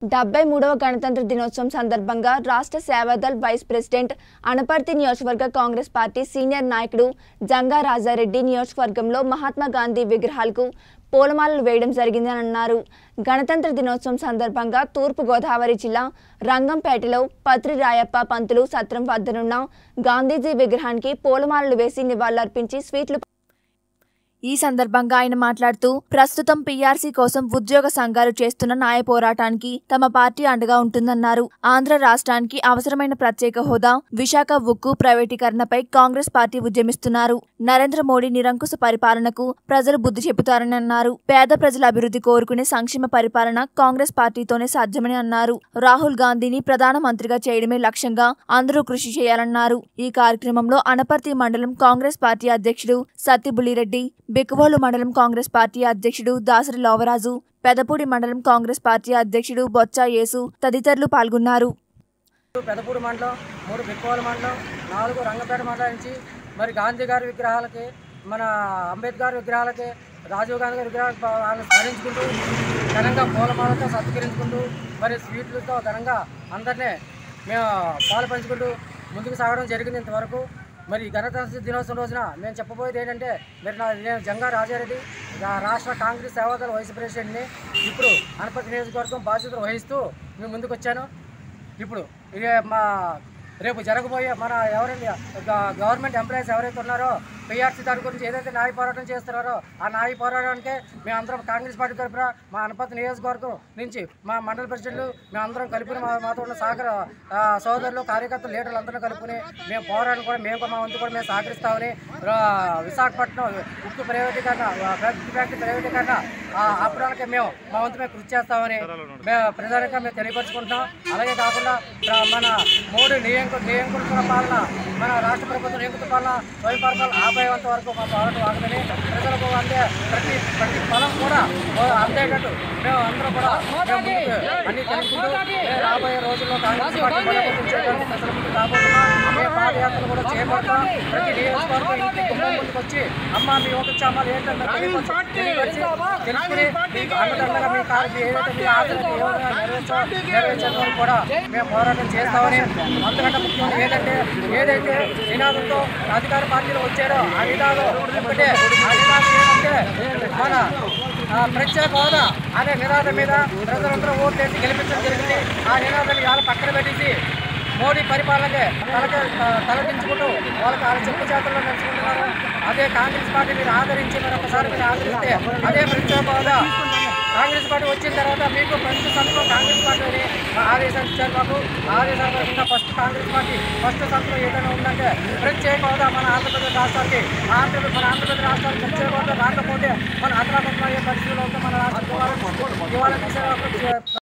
డెబ్బై మూడవ గణతంత్ర దినోత్సవం సందర్భంగా రాష్ట్ర సేవాదల్ వైస్ ప్రెసిడెంట్ అనపర్తి నియోజకవర్గ కాంగ్రెస్ పార్టీ సీనియర్ నాయకుడు జంగా రాజారెడ్డి నియోజకవర్గంలో మహాత్మా గాంధీ విగ్రహాలకు పూలమాలలు వేయడం జరిగిందని అన్నారు గణతంత్ర దినోత్సవం సందర్భంగా తూర్పు గోదావరి జిల్లా రంగంపేటలో పత్రి రాయప్ప పంతులు సత్రం వద్దనున్న గాంధీజీ విగ్రహానికి పూలమాలలు వేసి నివాళులర్పించి స్వీట్లు ఈ సందర్భంగా ఆయన మాట్లాడుతూ ప్రస్తుతం పీఆర్సీ కోసం ఉద్యోగ సంఘాలు చేస్తున్న న్యాయ పోరాటానికి తమ పార్టీ అండగా ఉంటుందన్నారు ఆంధ్ర రాష్ట్రానికి అవసరమైన ప్రత్యేక హోదా విశాఖ ఉక్కు ప్రైవేటీకరణపై కాంగ్రెస్ పార్టీ ఉద్యమిస్తున్నారు నరేంద్ర మోడీ నిరంకుశ పరిపాలనకు ప్రజలు బుద్ధి చెబుతారని అన్నారు పేద ప్రజల అభివృద్ధి కోరుకునే సంక్షేమ పరిపాలన కాంగ్రెస్ పార్టీతోనే సాధ్యమని అన్నారు రాహుల్ గాంధీని ప్రధానమంత్రిగా చేయడమే లక్ష్యంగా అందరూ కృషి చేయాలన్నారు ఈ కార్యక్రమంలో అనపర్తి మండలం కాంగ్రెస్ పార్టీ అధ్యక్షుడు సత్తిబుల్లిరెడ్డి బిక్కువోలు మండలం కాంగ్రెస్ పార్టీ అధ్యక్షుడు దాసరి లోవరాజు పెదపూడి మండలం కాంగ్రెస్ పార్టీ అధ్యక్షుడు బొత్స యేసు తదితరులు పాల్గొన్నారు పెదపూడి మండలం మూడు బిక్కోల మండలం నాలుగు రంగపేట మండలం నుంచి మరి గాంధీ గారి విగ్రహాలకి మన అంబేద్కర్ విగ్రహాలకి రాజీవ్ గాంధీ గారి విగ్రహాలు వాళ్ళని స్మరించుకుంటూ ఘనంగా పూలమాలతో సత్కరించుకుంటూ మరి స్వీట్లతో ఘనంగా అందరినీ మేము పాలు పంచుకుంటూ ముందుకు సాగడం జరిగింది ఇంతవరకు మరి ఈ గణతంత్ర దినోత్సవం రోజున మేము చెప్పబోయేది ఏంటంటే మరి నా నేను జంగా రాజారెడ్డి రా- రాష్ట్ర కాంగ్రెస్ సేవాదళ వైస్ ప్రెసిడెంట్ని ఇప్పుడు అనపతి నియోజకవర్గం బాధ్యతలు వహిస్తూ మేము ముందుకు వచ్చాను ఇప్పుడు ఇక మా రేపు జరగబోయే మన ఎవరైతే గ- గవర్నమెంట్ ఎంప్లాయీస్ ఎవరైతే ఉన్నారో పిఆర్సీ దాని గురించి ఏదైతే న్యాయ పోరాటం చేస్తున్నారో ఆ న్యాయ పోరాటానికే మేమందరం కాంగ్రెస్ పార్టీ తరఫున మా అనపతి నియోజకవర్గం నుంచి మా మండల ప్రెసిడెంట్లు మేమందరం కలిపి మా మాతో ఉన్న సహకార ఆ, సోదరులు కార్యకర్తలు లీడర్లు అందరూ కలుపుకొని మేము పోరాటం కూడా మేము కూడా మా వంతు కూడా మేము సహకరిస్తామని ఆ, విశాఖపట్నం ఉక్కు ప్రైవేటీకరణ ఆ, ఫ్యాక్టరీ ఫ్యాక్టరీ ప్రైవేటీకరణ ఆ, ఆపడానికి మేము మా వంతు మేము కృషి చేస్తామని మేము ప్రధానంగా మేము తెలియపరుచుకుంటున్నాం అలాగే కాకుండా ప్ర- మన మూడు నియంకు నియంకుడుతున్న పాలన మన రాష్ట్ర ప్రభుత్వం నియంకుత పాలన స్వయం పరిపాలన ఆపేంత వరకు మా పోరాటం ఆగదని ప్రజలకు అందే ప్రతి ప్రతి ఫలం కూడా ఓ అందేటట్టు మేము అందరం కూడా మేము ముందుకు అన్ని తెలుసుకుంటూ మేము రాబోయే రోజుల్లో కాంగ్రెస్ పార్టీ బలోపేతం చేయడానికి ప్రజల ముందు రాబోతున్నాం మేము పాదయాత్రలు కూడా చేపడతాం ప్రతి నియోజకవర్గం ఇంటి కుటుంబం ముందుకు వచ్చి అమ్మ మీ ఓటు చామాలు ఏంటంటే తెలియపరిచి తెలియపరిచి తెలుసుకుని మీకు అండదండగా మీ కార్య ఏదైతే మీ ఆశలు ఏమైనా నెరవేర్చా నెరవేర్చేంత వరకు కూడా మేము పోరాటం చేస్తామని అంతకంటే ముఖ్యం ఏంటంటే ఏదైతే నినాదంతో అధికార పార్టీలు వచ్చారో ఆ నినాదం ఒకటే ఆ నినాదం ఏంటంటే మన ఆ, ప్రత్యేక హోదా అనే నినాదం మీద ప్రజలందరూ ఓట్లు వేసి గెలిపించడం జరిగింది ఆ నినాదాన్ని ఇవాళ పక్కన పెట్టేసి మోడీ పరిపాలనకే తలకి తలదించుకుంటూ వాళ్ళకి వాళ్ళ చెప్పు చేతుల్లో నడుచుకుంటున్నారు అదే కాంగ్రెస్ పార్టీ మీరు ఆదరించి మరి ఒకసారి మీరు ఆదరిస్తే అదే ప్రత్యేక హోదా కాంగ్రెస్ పార్టీ వచ్చిన తర్వాత మీకు ప్రతి సంస్థలో కాంగ్రెస్ పార్టీ అని ఆదేశాలు ఇచ్చారు మాకు ఆదేశాల ప్రకారంగా ఫస్ట్ కాంగ్రెస్ పార్టీ ఫస్ట్ సంస్థలో ఏదైనా ఉందంటే ప్రత్యేక హోదా మన ఆంధ్రప్రదేశ్ రాష్ట్రానికి ఆంధ్రప్రదేశ్ మన ఆంధ్రప్రదేశ్ రాష్ట్రానికి ప్రత్యేక హోదా రాకపోతే మన అతలాపత్రం అయ్యే పరిస్థితుల్లో ఉంటే మన రాష్ట్రం ఇవాళ ఇవాళ తీసే